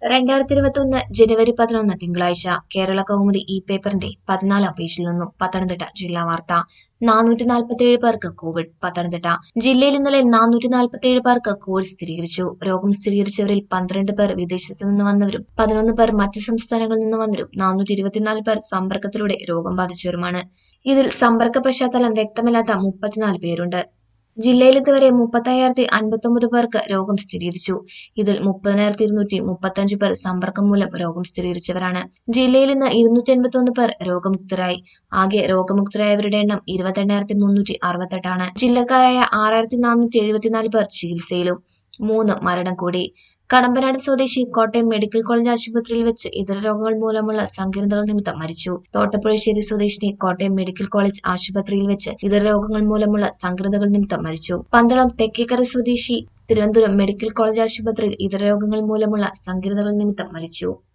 രണ്ടായിരത്തി ഇരുപത്തി ഒന്ന് ജനുവരി പതിനൊന്ന് തിങ്കളാഴ്ച കേരള കൗമുദി ഈ പേപ്പറിന്റെ പതിനാലാം പേജിൽ നിന്നും പത്തനംതിട്ട ജില്ലാ വാർത്ത നാനൂറ്റി നാൽപ്പത്തിയേഴ് പേർക്ക് കോവിഡ് പത്തനംതിട്ട ജില്ലയിൽ ഇന്നലെ നാനൂറ്റി നാൽപ്പത്തിയേഴ് പേർക്ക് കോവിഡ് സ്ഥിരീകരിച്ചു രോഗം സ്ഥിരീകരിച്ചവരിൽ പന്ത്രണ്ട് പേർ വിദേശത്ത് നിന്ന് വന്നവരും പതിനൊന്ന് പേർ മറ്റ് സംസ്ഥാനങ്ങളിൽ നിന്ന് വന്നവരും നാനൂറ്റി ഇരുപത്തിനാല് പേർ സമ്പർക്കത്തിലൂടെ രോഗം ബാധിച്ചവരുമാണ് ഇതിൽ സമ്പർക്ക പശ്ചാത്തലം വ്യക്തമല്ലാത്ത മുപ്പത്തിനാല് പേരുണ്ട് ജില്ലയിൽ ഇതുവരെ മുപ്പത്തയ്യായിരത്തി അൻപത്തൊമ്പത് പേർക്ക് രോഗം സ്ഥിരീകരിച്ചു ഇതിൽ മുപ്പതിനായിരത്തി ഇരുന്നൂറ്റി മുപ്പത്തഞ്ച് പേർ സമ്പർക്കം മൂലം രോഗം സ്ഥിരീകരിച്ചവരാണ് ജില്ലയിൽ ഇന്ന് ഇരുന്നൂറ്റി എൺപത്തി ഒന്ന് പേർ രോഗമുക്തരായി ആകെ രോഗമുക്തരായവരുടെ എണ്ണം ഇരുപത്തെണ്ണായിരത്തി മുന്നൂറ്റി അറുപത്തെട്ടാണ് ജില്ലക്കാരായ ആറായിരത്തി നാനൂറ്റി എഴുപത്തിനാല് പേർ ചികിത്സയിലും മൂന്ന് മരണം കൂടി കടമ്പനാട് സ്വദേശി കോട്ടയം മെഡിക്കൽ കോളേജ് ആശുപത്രിയിൽ വെച്ച് ഇതര രോഗങ്ങൾ മൂലമുള്ള സങ്കീർണതകൾ നിമിത്തം മരിച്ചു തോട്ടപ്പുഴശ്ശേരി സ്വദേശിനി കോട്ടയം മെഡിക്കൽ കോളേജ് ആശുപത്രിയിൽ വെച്ച് ഇതര രോഗങ്ങൾ മൂലമുള്ള സങ്കീർണതകൾ നിമിത്തം മരിച്ചു പന്തളം തെക്കേക്കര സ്വദേശി തിരുവനന്തപുരം മെഡിക്കൽ കോളേജ് ആശുപത്രിയിൽ ഇതര രോഗങ്ങൾ മൂലമുള്ള സങ്കീർണതകൾ നിമിത്തം മരിച്ചു